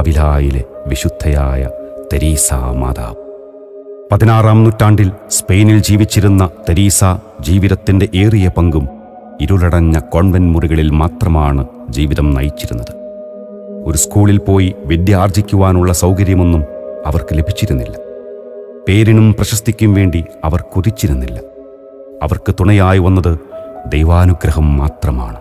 ആവിലായിലെ വിശുദ്ധയായ തെരീസ മാതാവ് പതിനാറാം നൂറ്റാണ്ടിൽ സ്പെയിനിൽ ജീവിച്ചിരുന്ന തെരീസ ജീവിതത്തിൻ്റെ ഏറിയ പങ്കും ഇരുളടഞ്ഞ കോൺവെന്റ് മുറികളിൽ മാത്രമാണ് ജീവിതം നയിച്ചിരുന്നത് ഒരു സ്കൂളിൽ പോയി വിദ്യ ആർജിക്കുവാനുള്ള സൗകര്യമൊന്നും അവർക്ക് ലഭിച്ചിരുന്നില്ല പേരിനും പ്രശസ്തിക്കും വേണ്ടി അവർ കൊതിച്ചിരുന്നില്ല അവർക്ക് തുണയായി വന്നത് ദൈവാനുഗ്രഹം മാത്രമാണ്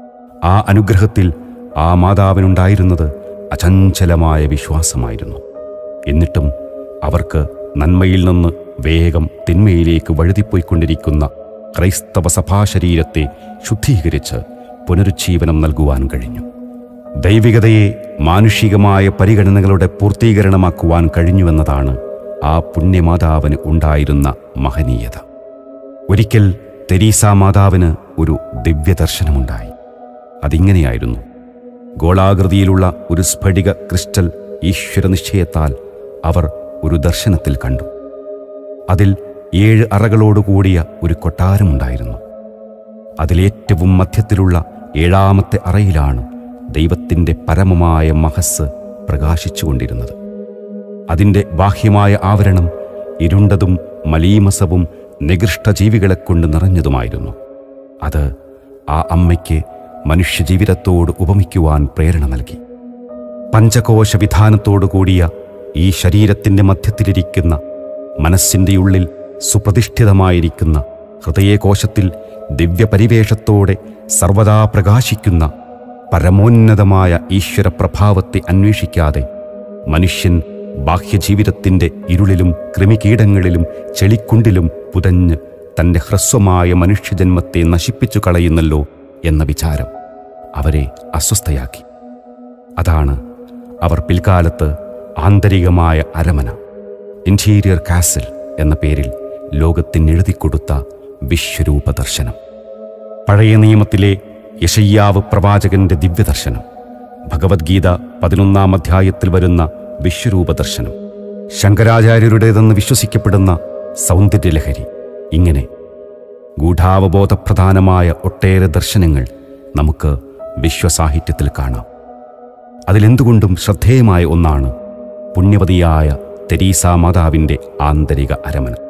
ആ അനുഗ്രഹത്തിൽ ആ മാതാവിനുണ്ടായിരുന്നത് അചഞ്ചലമായ വിശ്വാസമായിരുന്നു എന്നിട്ടും അവർക്ക് നന്മയിൽ നിന്ന് വേഗം തിന്മയിലേക്ക് വഴുതിപ്പോയിക്കൊണ്ടിരിക്കുന്ന ക്രൈസ്തവ സഭാശരീരത്തെ ശുദ്ധീകരിച്ച് പുനരുജ്ജീവനം നൽകുവാൻ കഴിഞ്ഞു ദൈവികതയെ മാനുഷികമായ പരിഗണനകളുടെ പൂർത്തീകരണമാക്കുവാൻ കഴിഞ്ഞുവെന്നതാണ് ആ പുണ്യമാതാവിന് ഉണ്ടായിരുന്ന മഹനീയത ഒരിക്കൽ തെരീസ മാതാവിന് ഒരു ദിവ്യദർശനമുണ്ടായി അതിങ്ങനെയായിരുന്നു ഗോളാകൃതിയിലുള്ള ഒരു സ്ഫടിക ക്രിസ്റ്റൽ ഈശ്വരനിശ്ചയത്താൽ അവർ ഒരു ദർശനത്തിൽ കണ്ടു അതിൽ ഏഴ് അറകളോടുകൂടിയ ഒരു കൊട്ടാരമുണ്ടായിരുന്നു അതിലേറ്റവും മധ്യത്തിലുള്ള ഏഴാമത്തെ അറയിലാണ് ദൈവത്തിൻ്റെ പരമമായ മഹസ് പ്രകാശിച്ചുകൊണ്ടിരുന്നത് അതിൻ്റെ ബാഹ്യമായ ആവരണം ഇരുണ്ടതും മലീമസവും നികൃഷ്ടജീവികളെക്കൊണ്ട് നിറഞ്ഞതുമായിരുന്നു അത് ആ അമ്മയ്ക്ക് മനുഷ്യജീവിതത്തോട് ഉപമിക്കുവാൻ പ്രേരണ നൽകി പഞ്ചകോശ വിധാനത്തോടു കൂടിയ ഈ ശരീരത്തിൻ്റെ മധ്യത്തിലിരിക്കുന്ന മനസ്സിൻ്റെ ഉള്ളിൽ സുപ്രതിഷ്ഠിതമായിരിക്കുന്ന ഹൃദയകോശത്തിൽ ദിവ്യപരിവേഷത്തോടെ സർവദാ പ്രകാശിക്കുന്ന പരമോന്നതമായ ഈശ്വരപ്രഭാവത്തെ അന്വേഷിക്കാതെ മനുഷ്യൻ ബാഹ്യജീവിതത്തിൻ്റെ ഇരുളിലും കൃമികീടങ്ങളിലും ചെളിക്കുണ്ടിലും പുതഞ്ഞ് തൻ്റെ ഹ്രസ്വമായ മനുഷ്യജന്മത്തെ നശിപ്പിച്ചു കളയുന്നല്ലോ എന്ന വിചാരം അവരെ അസ്വസ്ഥയാക്കി അതാണ് അവർ പിൽക്കാലത്ത് ആന്തരികമായ അരമന ഇൻറ്റീരിയർ കാസിൽ എന്ന പേരിൽ ലോകത്തിന് എഴുതിക്കൊടുത്ത വിശ്വരൂപ ദർശനം പഴയ നിയമത്തിലെ യശയ്യാവ് പ്രവാചകന്റെ ദിവ്യദർശനം ഭഗവത്ഗീത പതിനൊന്നാം അധ്യായത്തിൽ വരുന്ന വിശ്വരൂപ ദർശനം ശങ്കരാചാര്യരുടേതെന്ന് വിശ്വസിക്കപ്പെടുന്ന സൗന്ദര്യലഹരി ഇങ്ങനെ ഗൂഢാവബോധപ്രധാനമായ ഒട്ടേറെ ദർശനങ്ങൾ നമുക്ക് വിശ്വസാഹിത്യത്തിൽ കാണാം അതിലെന്തുകൊണ്ടും ശ്രദ്ധേയമായ ഒന്നാണ് പുണ്യവതിയായ തെരീസ മാതാവിൻ്റെ ആന്തരിക അരമന